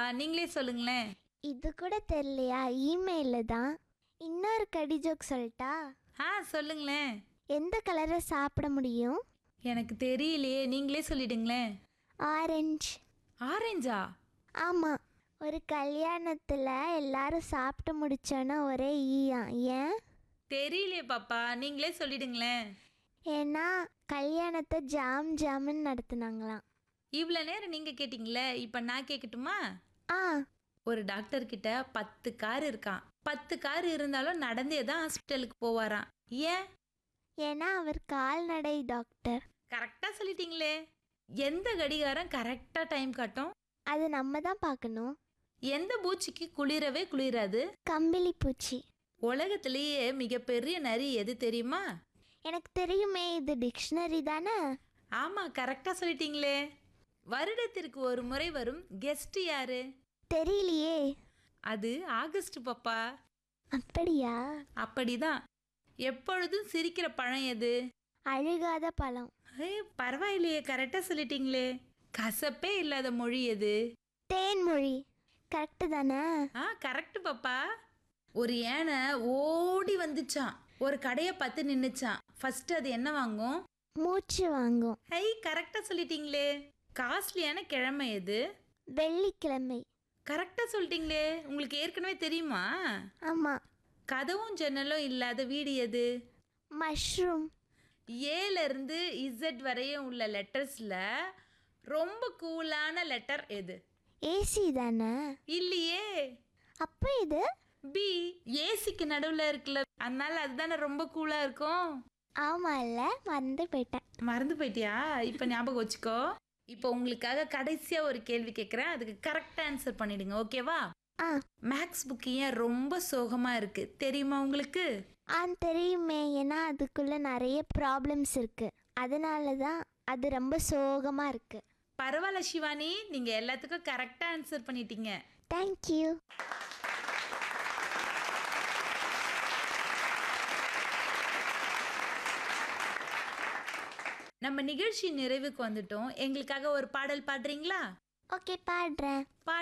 நீங்களே சொல்லுங்களேன் இது கூட தெரியலையா இமெயிலில் தான் இன்னொரு கடி ஜோக் சொல்லட்டா ஆ சொல்லுங்களேன் எந்த கலரை சாப்பிட முடியும் எனக்கு தெரியலையே நீங்களே சொல்லிடுங்களேன் ஆரஞ்சு ஆரஞ்சா ஆமாம் ஒரு கல்யாணத்தில் எல்லாரும் சாப்பிட்டு முடிச்சோன்னா ஒரே ஈயா ஏன் தெரியலையே பாப்பா நீங்களே சொல்லிடுங்களேன் ஏன்னா கல்யாணத்தை ஜாம் ஜாமுன்னு நடத்துனாங்களாம் இவ்வளோ நேரம் நீங்கள் கேட்டிங்களே இப்போ நான் கேட்கட்டுமா ஆ ஒரு டாக்டர் கிட்ட பத்து கார் இருக்கான் பத்து கார் இருந்தாலும் நடந்தே தான் ஹாஸ்பிட்டலுக்கு போவாராம் ஏன் ஏன்னா அவர் கால்நடை டாக்டர் கரெக்டாக சொல்லிட்டீங்களே எந்த கடிகாரம் கரெக்டாக டைம் காட்டும் அது நம்ம தான் பார்க்கணும் எந்த பூச்சிக்கு குளிரவே குளிராது கம்பிளி பூச்சி உலகத்திலேயே மிகப்பெரிய நரி எது தெரியுமா எனக்கு தெரியுமே இது டிக்ஷனரி தானே ஆமாம் கரெக்டாக சொல்லிட்டீங்களே வருடத்திற்கு ஒரு முறை வரும் கெஸ்ட் யாரு தெரியலையே அது ஆகஸ்ட் பாப்பா அப்படியா அப்படிதான் எப்பொழுதும் சிரிக்கிற பழம் எது அழுகாத பழம் ஏய் பரவாயில்லையே கரெக்டாக சொல்லிட்டீங்களே கசப்பே இல்லாத மொழி எது தேன்மொழி கரெக்டு தானே ஆ கரெக்ட் பாப்பா ஒரு யானை ஓடி வந்துச்சான் ஒரு கடையை பார்த்து நின்னுச்சான் ஃபர்ஸ்ட் அது என்ன வாங்கும் மூச்சு வாங்கும் ஐ கரெக்டாக சொல்லிட்டீங்களே காஸ்ட்லியான கிழமை எது வெள்ளிக்கிழமை கரெக்டாக சொல்லிட்டீங்களே உங்களுக்கு ஏற்கனவே தெரியுமா ஆமாம் கதவும் ஜன்னலும் இல்லாத வீடு எது மஷ்ரூம் ஏல இருந்து இசட் வரையும் உள்ள லெட்டர்ஸில் ரொம்ப கூலான லெட்டர் எது ஏசி தானே இல்லையே அப்போ இது பி ஏசிக்கு நடுவில் இருக்குல்ல அதனால அதுதானே ரொம்ப கூலாக இருக்கும் ஆமாம்ல மறந்து போயிட்டேன் மறந்து போயிட்டியா இப்போ ஞாபகம் வச்சுக்கோ இப்போ உங்களுக்காக கடைசியாக ஒரு கேள்வி கேட்குறேன் அதுக்கு கரெக்டாக ஆன்சர் பண்ணிடுங்க ஓகேவா ஆ மேக்ஸ் புக்கு ஏன் ரொம்ப சோகமாக இருக்கு தெரியுமா உங்களுக்கு ஆ தெரியுமே ஏன்னா அதுக்குள்ளே நிறைய ப்ராப்ளம்ஸ் இருக்குது அதனால தான் அது ரொம்ப சோகமாக இருக்குது பரவாயில்ல சிவானி நீங்கள் எல்லாத்துக்கும் கரெக்டாக ஆன்சர் பண்ணிட்டீங்க தேங்க்யூ நம்ம நிகழ்ச்சி நிறைவுக்கு வந்துட்டோம் எங்களுக்காக ஒரு பாடல் பாடுறீங்களா ஓகே பாடுறேன் பா